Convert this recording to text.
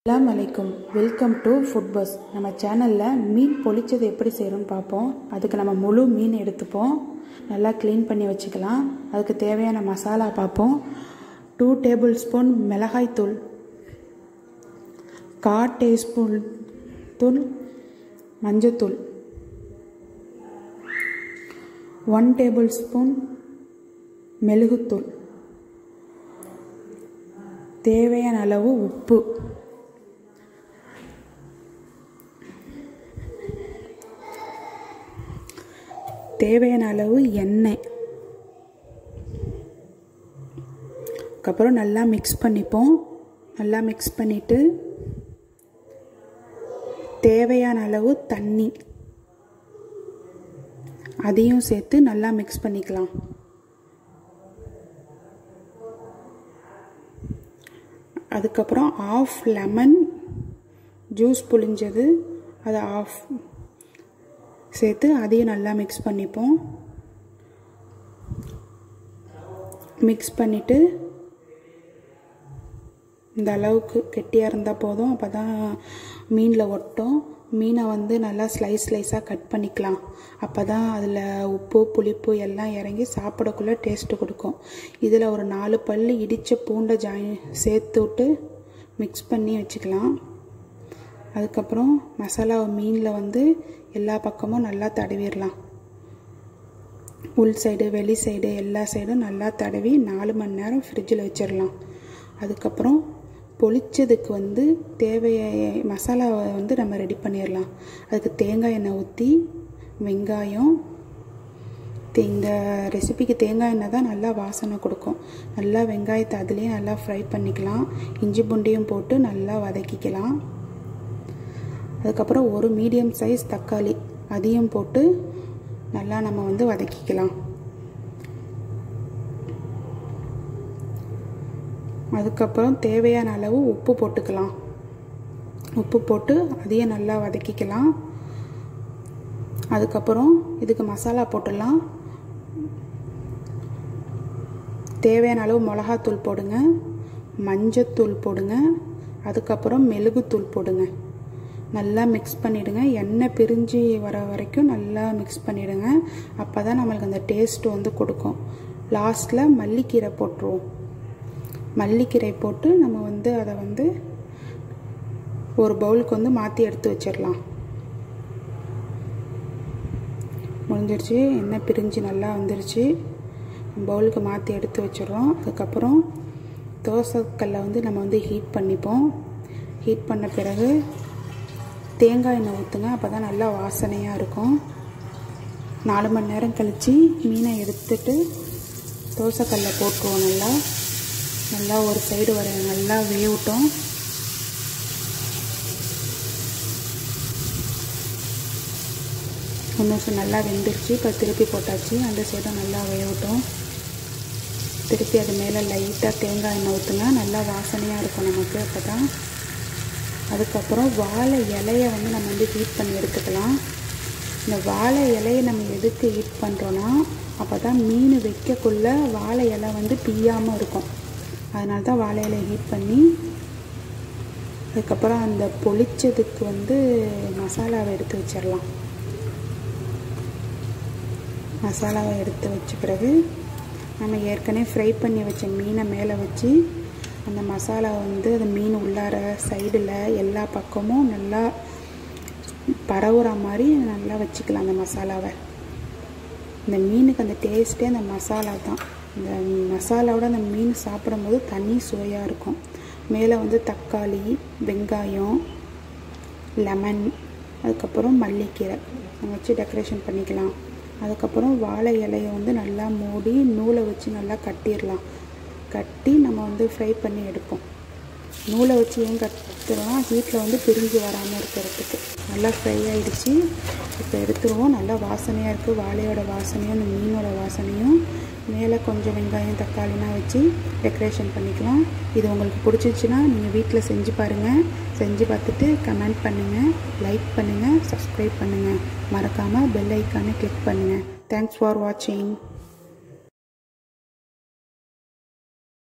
அஸ்ஸலாமு அலைக்கும் welcome to food bus நம்ம சேனலில் மீன் பொளிச்சது எப்படி செய்கிறோன்னு பார்ப்போம் அதுக்கு நம்ம முழு மீன் எடுத்துப்போம் நல்லா க்ளீன் பண்ணி வச்சுக்கலாம் அதுக்கு தேவையான மசாலா பார்ப்போம் டூ டேபிள் ஸ்பூன் மிளகாய் தூள் கா டீஸ்பூன் தூள் மஞ்சத்தூள் ஒன் டேபிள் ஸ்பூன் மெழுகுத்தூள் தேவையான அளவு உப்பு தேவையான அளவு எண்ணெய் அதுக்கப்புறம் நல்லா மிக்ஸ் பண்ணிப்போம் நல்லா மிக்ஸ் பண்ணிவிட்டு தேவையான அளவு தண்ணி அதையும் சேர்த்து நல்லா மிக்ஸ் பண்ணிக்கலாம் அதுக்கப்புறம் ஆஃப் லெமன் ஜூஸ் புழிஞ்சது அதை ஆஃப் சேர்த்து அதையும் நல்லா மிக்ஸ் பண்ணிப்போம் மிக்ஸ் பண்ணிவிட்டு இந்த அளவுக்கு கெட்டியாக இருந்தால் போதும் அப்போ தான் மீனில் ஒட்டும் மீனை வந்து நல்லா ஸ்லைஸ் ஸ்லைஸாக கட் பண்ணிக்கலாம் அப்போ தான் அதில் உப்பு புளிப்பு எல்லாம் இறங்கி சாப்பிடக்குள்ளே டேஸ்ட்டு கொடுக்கும் இதில் ஒரு நாலு பல் இடித்த பூண்டை ஜாயின் சேர்த்து விட்டு மிக்ஸ் பண்ணி வச்சுக்கலாம் அதுக்கப்புறம் மசாலா மீனில் வந்து எல்லா பக்கமும் நல்லா தடவிடலாம் உள் சைடு வெளி சைடு எல்லா சைடும் நல்லா தடவி நாலு மணி நேரம் ஃப்ரிட்ஜில் வச்சிடலாம் அதுக்கப்புறம் பொளிச்சதுக்கு வந்து தேவைய மசாலாவை வந்து நம்ம ரெடி பண்ணிடலாம் அதுக்கு தேங்காய் எண்ணெய் ஊற்றி வெங்காயம் இந்த ரெசிபிக்கு தேங்காய் எண்ணெய் தான் நல்லா வாசனை கொடுக்கும் நல்லா வெங்காயத்தை அதுலேயே நல்லா ஃப்ரை பண்ணிக்கலாம் இஞ்சி பூண்டையும் போட்டு நல்லா வதக்கிக்கலாம் அதுக்கப்புறம் ஒரு மீடியம் சைஸ் தக்காளி அதையும் போட்டு நல்லா நம்ம வந்து வதக்கிக்கலாம் அதுக்கப்புறம் தேவையான அளவு உப்பு போட்டுக்கலாம் உப்பு போட்டு அதையும் நல்லா வதக்கிக்கலாம் அதுக்கப்புறம் இதுக்கு மசாலா போட்டுடலாம் தேவையான அளவு மிளகாத்தூள் போடுங்க மஞ்சத்தூள் போடுங்க அதுக்கப்புறம் மெழுகுத்தூள் போடுங்க நல்லா மிக்ஸ் பண்ணிவிடுங்க எண்ணெய் பிரிஞ்சு வர வரைக்கும் நல்லா மிக்ஸ் பண்ணிவிடுங்க அப்போ தான் நம்மளுக்கு அந்த டேஸ்ட்டு வந்து கொடுக்கும் லாஸ்ட்டில் மல்லிக்கீரை போட்டுருவோம் மல்லிக்கீரை போட்டு நம்ம வந்து அதை வந்து ஒரு பவுலுக்கு வந்து மாற்றி எடுத்து வச்சிடலாம் முடிஞ்சிருச்சு எண்ணெய் பிரிஞ்சு நல்லா வந்துருச்சு பவுலுக்கு மாற்றி எடுத்து வச்சிடுறோம் அதுக்கப்புறம் தோசைக்கல்லை வந்து நம்ம வந்து ஹீட் பண்ணிப்போம் ஹீட் பண்ண பிறகு தேங்காய் எண்ணெய் ஊற்றுங்க அப்போ தான் நல்லா வாசனையாக இருக்கும் நாலு மணி நேரம் கழித்து மீனை எடுத்துட்டு தோசைக்கல்லை போட்டுருவோம் நல்லா நல்லா ஒரு சைடு வர நல்லா வேகட்டும் ஒன்று நல்லா வெந்துருச்சு இப்போ திருப்பி போட்டாச்சு அந்த சைடும் நல்லா வேகட்டும் திருப்பி அது மேலே லைட்டாக தேங்காய் எண்ணெய் ஊற்றுங்க நல்லா வாசனையாக இருக்கும் நமக்கு அப்போ தான் அதுக்கப்புறம் வாழை இலையை வந்து நம்ம வந்து ஹீட் பண்ணி எடுத்துக்கலாம் இந்த வாழை இலையை நம்ம எதுக்கு ஹீட் பண்ணுறோன்னா அப்போ தான் மீன் வைக்கக்குள்ள வாழை இலை வந்து பிய்யாமல் இருக்கும் அதனால தான் வாழை இலை ஹீட் பண்ணி அதுக்கப்புறம் அந்த பொளிச்சதுக்கு வந்து மசாலாவை எடுத்து வச்சிடலாம் மசாலாவை எடுத்து வச்ச பிறகு நம்ம ஏற்கனவே ஃப்ரை பண்ணி வச்ச மீனை மேலே வச்சு அந்த மசாலா வந்து அந்த மீன் உள்ளார சைடில் எல்லா பக்கமும் நல்லா பரவுற மாதிரி நல்லா வச்சுக்கலாம் அந்த மசாலாவை இந்த மீனுக்கு அந்த டேஸ்ட்டே அந்த மசாலா தான் இந்த மசாலாவோட அந்த மீன் சாப்பிடும்போது தனி சுவையாக இருக்கும் மேலே வந்து தக்காளி வெங்காயம் லெமன் அதுக்கப்புறம் மல்லிக்கீரை நம்ம வச்சு டெக்கரேஷன் பண்ணிக்கலாம் அதுக்கப்புறம் வாழை இலையை வந்து நல்லா மூடி நூலை வச்சு நல்லா கட்டிடலாம் கட்டி நம்ம வந்து ஃப்ரை பண்ணி எடுப்போம் நூலை வச்சு ஏன் கட்டுறோம்னா ஹீட்டில் வந்து பிரிஞ்சு வராமல் இருக்கிறதுக்கு நல்லா ஃப்ரை ஆகிடுச்சு இப்போ எடுத்துருவோம் நல்லா வாசனையாக இருக்குது வாழையோட வாசனையும் அந்த மீனோட வாசனையும் மேலே கொஞ்சம் வெங்காயம் தக்காளிலாம் வச்சு டெக்கரேஷன் பண்ணிக்கலாம் இது உங்களுக்கு பிடிச்சிச்சின்னா நீங்கள் வீட்டில் செஞ்சு பாருங்கள் செஞ்சு பார்த்துட்டு கமெண்ட் பண்ணுங்கள் லைக் பண்ணுங்கள் சப்ஸ்கிரைப் பண்ணுங்கள் மறக்காமல் பெல் ஐக்கானை கிளிக் பண்ணுங்கள் தேங்க்ஸ் ஃபார் வாட்சிங்